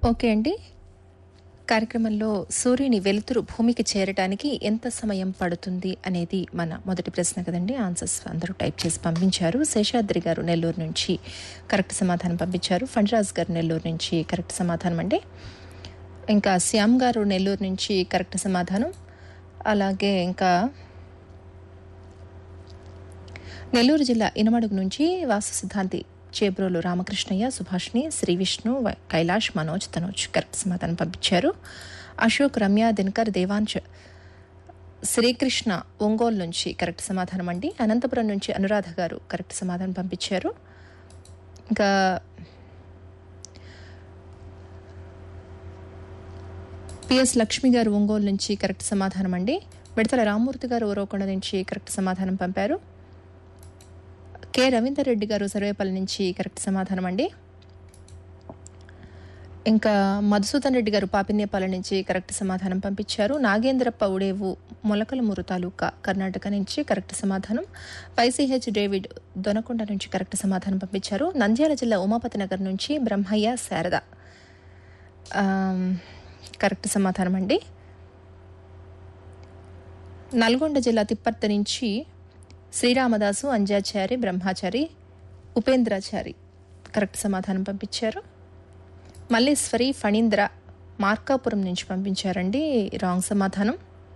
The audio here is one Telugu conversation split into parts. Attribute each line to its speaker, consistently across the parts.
Speaker 1: ఓకే అండి కార్యక్రమంలో సూర్యుని వెలుతురు భూమికి చేరడానికి ఎంత సమయం పడుతుంది అనేది మన మొదటి ప్రశ్న కదండి ఆన్సర్స్ అందరూ టైప్ చేసి పంపించారు శేషాద్రి గారు నెల్లూరు నుంచి కరెక్ట్ సమాధానం పంపించారు ఫండ్రాజ్ గారు నెల్లూరు నుంచి కరెక్ట్ సమాధానం అండి ఇంకా శ్యామ్ గారు నెల్లూరు నుంచి కరెక్ట్ సమాధానం అలాగే ఇంకా నెల్లూరు జిల్లా ఇనమడుగు నుంచి వాసు సిద్ధాంతి చేబ్రోలు రామకృష్ణయ్య సుభాష్ని శ్రీ విష్ణు వ- కైలాష్ మనోజ్ తనోజ్ కరెక్ట్ సమాధానం పంపించారు అశోక్ రమ్య దినకర్ దేవాంశ్ శ్రీకృష్ణ ఒంగోలు నుంచి కరెక్ట్ సమాధానం అండి అనంతపురం నుంచి అనురాధ గారు కరెక్ట్ సమాధానం పంపించారు ఇంకా పిఎస్ లక్ష్మి గారు ఒంగోలు నుంచి కరెక్ట్ సమాధానం అండి మిడతల రామ్మూర్తి గారు ఓరోకొండ నుంచి కరెక్ట్ సమాధానం పంపారు కె రవీందర్ రెడ్డి గారు సర్వేపల్లి నుంచి కరెక్ట్ సమాధానం అండి ఇంకా మధుసూదన్ రెడ్డి గారు పాపిన్యపాల నుంచి కరెక్ట్ సమాధానం పంపించారు నాగేంద్రప్ప ఉడేవు మొలకలమూరు తాలూకా కర్ణాటక నుంచి కరెక్ట్ సమాధానం వైసీహెచ్ డేవిడ్ దొనకొండ నుంచి కరెక్ట్ సమాధానం పంపించారు నంద్యాల జిల్లా ఉమాపతి నగర్ నుంచి బ్రహ్మయ్య శారద ఆమ్, కరెక్ట్ సమాధానం అండి నల్గొండ జిల్లా తిప్పర్తి నుంచి శ్రీరామదాసు అంజాచారి బ్రహ్మాచారి ఉపేంద్రాచారి కరెక్ట్ సమాధానం పంపించారు మల్లేశ్వరి ఫణీంద్ర మార్కాపురం నుంచి పంపించారండి రాంగ్ సమాధానం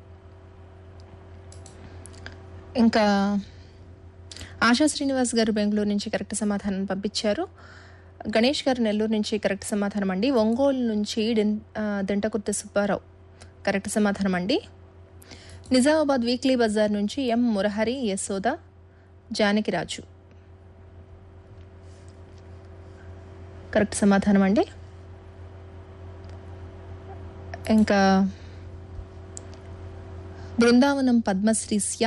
Speaker 1: ఇంకా ఆశా శ్రీనివాస్ గారు బెంగళూరు నుంచి కరెక్ట్ సమాధానం పంపించారు గణేష్ గారు నెల్లూరు నుంచి కరెక్ట్ సమాధానం అండి ఒంగోలు నుంచి డెన్- ఆ, దెంటకుర్తి సుబ్బారావు కరెక్ట్ సమాధానం అండి నిజామాబాద్ వీక్లీ బజార్ నుంచి ఎం మురహరి యశోద జానకిరాజు కరెక్ట్ సమాధానం అండి ఇంకా బృందావనం పద్మశ్రీ శ్యామ్